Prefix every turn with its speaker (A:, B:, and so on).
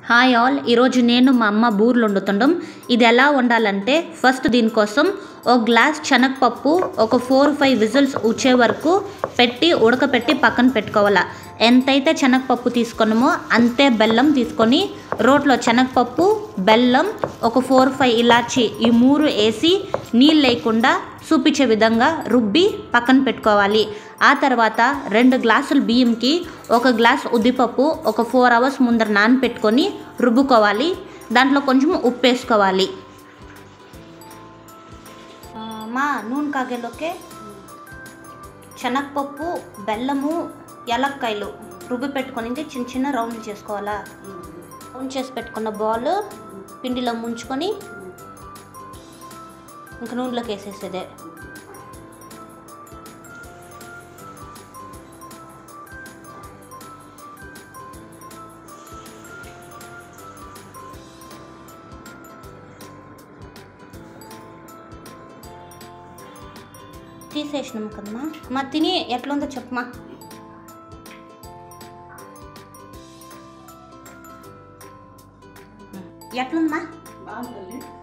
A: hi all ఈరోజు నేను మా అమ్మ బూర్లు వండుతుండం ఇది ఎలా వండాలంటే ఫస్ట్ దీనికోసం ఒక గ్లాస్ శనగపప్పు ఒక ఫోర్ ఫైవ్ విజిల్స్ వచ్చే వరకు పెట్టి ఉడకపెట్టి పక్కన పెట్టుకోవాలా ఎంతైతే శనగపప్పు తీసుకున్నామో అంతే బెల్లం తీసుకొని రోట్లో శనగపప్పు బెల్లం ఒక ఫోర్ ఫైవ్ ఇలాచి ఈ మూడు వేసి నీళ్ళు లేకుండా చూపించే విధంగా రుబ్బి పక్కన పెట్టుకోవాలి ఆ తర్వాత రెండు గ్లాసులు బియ్యంకి ఒక గ్లాస్ ఉద్దిపప్పు ఒక ఫోర్ అవర్స్ ముందర నానపెట్టుకొని రుబ్బుకోవాలి దాంట్లో కొంచెం ఉప్పు వేసుకోవాలి ఆ, మా నూనె కాగేలోకే శనగపప్పు బెల్లము యాలక్కాయలు రుబ్బి పెట్టుకొని చిన్న చిన్న రౌండ్ చేసుకోవాలా రౌండ్ చేసి పెట్టుకున్న బాల్ పిండిలో ముంచుకొని ఇంక నూనెలోకి వేసేసేదే తీసేసినాం కదమ్మా మా తిని ఎట్లుందో చెప్పమా ఎట్లుందమ్మా
B: బాగుంది